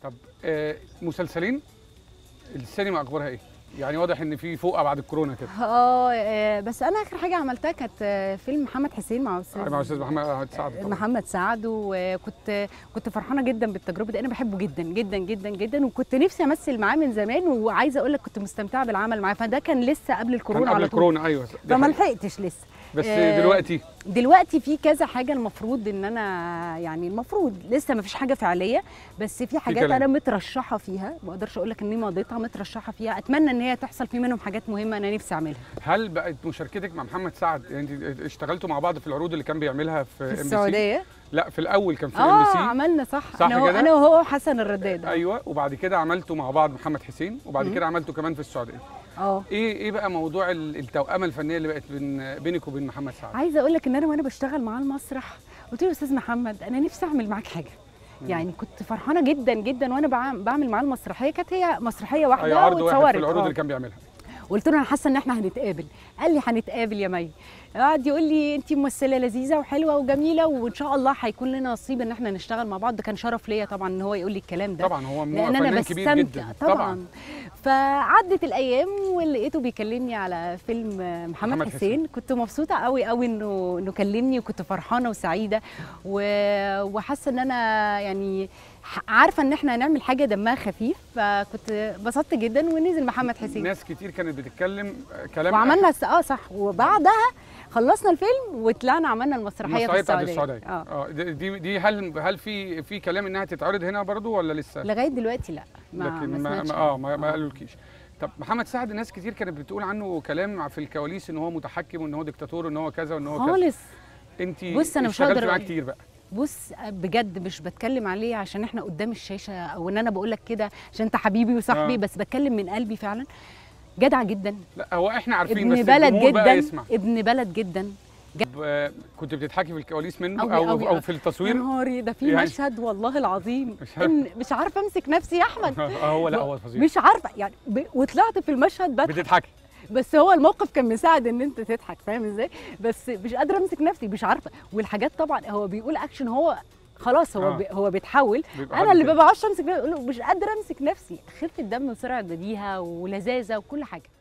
طب آه مسلسلين السينما اخبارها ايه يعني واضح ان في فوقه بعد الكورونا كده اه آه، بس انا اخر حاجه عملتها كانت آه، فيلم محمد حسين مع استاذ مع استاذ محمد سعد طبعا محمد سعد وكنت كنت فرحانه جدا بالتجربه دي انا بحبه جدا جدا جدا جدا وكنت نفسي امثل معاه من زمان وعايزه اقول لك كنت مستمتعه بالعمل معاه فده كان لسه قبل كان الكورونا قبل على طول الكورونا ايوه دي فما حقيقة. لحقتش لسه بس آه، دلوقتي دلوقتي في كذا حاجه المفروض ان انا يعني المفروض لسه ما فيش حاجه فعليه بس في حاجات كلام. انا مترشحه فيها ما اقدرش اقول لك اني مضيتها مترشحه فيها اتمنى ان هي تحصل في منهم حاجات مهمه انا نفسي اعملها هل بقت مشاركتك مع محمد سعد يعني انت اشتغلتوا مع بعض في العروض اللي كان بيعملها في, في ام بي سي السعوديه لا في الاول كان في ام اه بي سي عملنا صح, صح انا, هو- كده؟ انا وهو حسن الرداد ايوه وبعد كده عملتوا مع بعض محمد حسين وبعد مم. كده عملتوا كمان في السعوديه اه ايه ايه بقى موضوع ال- التوأمه الفنيه اللي بقت بين بينك وبين محمد سعد عايزه اقول لك ان انا وانا بشتغل معاه المسرح قلت له يا استاذ محمد انا نفسي اعمل معاك حاجه يعني كنت فرحانه جدا جدا وانا بعم- بعمل معاه المسرحيه كانت هي مسرحيه واحده اي عرض واحد واتصورت في العروض آه. اللي كان بيعملها قلت له انا حاسه ان احنا هنتقابل قال لي هنتقابل يا مي قعد يقول لي انت ممثله لذيذه وحلوه وجميله وان شاء الله هيكون لنا نصيب ان احنا نشتغل مع بعض ده كان شرف ليا طبعا ان هو يقول لي الكلام ده طبعا هو لان انا فنان كبير بستمتع جدا طبعا, فعدت الايام ولقيته بيكلمني على فيلم محمد, محمد محمد حسين. حسين كنت مبسوطه قوي قوي انه انه كلمني وكنت فرحانه وسعيده و- وحاسه ان انا يعني ح- عارفه ان احنا هنعمل حاجه دمها خفيف فكنت انبسطت جدا ونزل محمد حسين ناس كتير كانت بتتكلم كلام وعملنا الس- اه صح وبعدها خلصنا الفيلم وطلعنا عملنا المسرحيه في المسرحيه بتاعت السعوديه, السعوديه اه اه دي- دي دي هل هل في في كلام انها تتعرض هنا برضو ولا لسه؟ لغايه دلوقتي لا ما لكن ما, سمعتش ما اه حاجة. ما, ما قالولكيش طب محمد سعد ناس كتير كانت بتقول عنه كلام في الكواليس ان هو متحكم وان هو ديكتاتور وان هو كذا وان هو كذا خالص انت بص أنا مش اشتغلتي هقدر معاه أقول- كتير بقى بص بجد مش بتكلم عليه عشان احنا قدام الشاشه او ان انا بقول لك كده عشان انت حبيبي وصاحبي آه. بس بتكلم من قلبي فعلا جدع جدا لا هو احنا عارفين ابن بس بلد الجمهور بقى جدا يسمع ابن بلد جدا طب، آه، كنت بتضحكي في الكواليس منه أوي او أوي او أوي. في يا التصوير نهاري ده في يعني- مشهد والله العظيم مش عارف. إن مش عارفه امسك نفسي يا احمد اه هو لا هو فظيع مش عارفه يعني ب... وطلعت في المشهد بضحك بتضحكي بس هو الموقف كان مساعد ان انت تضحك فاهم ازاي بس مش قادره امسك نفسي مش عارفه والحاجات طبعا هو بيقول اكشن هو خلاص هو آه. بي هو بيتحول بيبقى انا حاجة اللي كده. ما بعرفش امسك نفسي أقول له مش قادره امسك نفسي خفه دم وسرعه بديهه ولذاذه وكل حاجه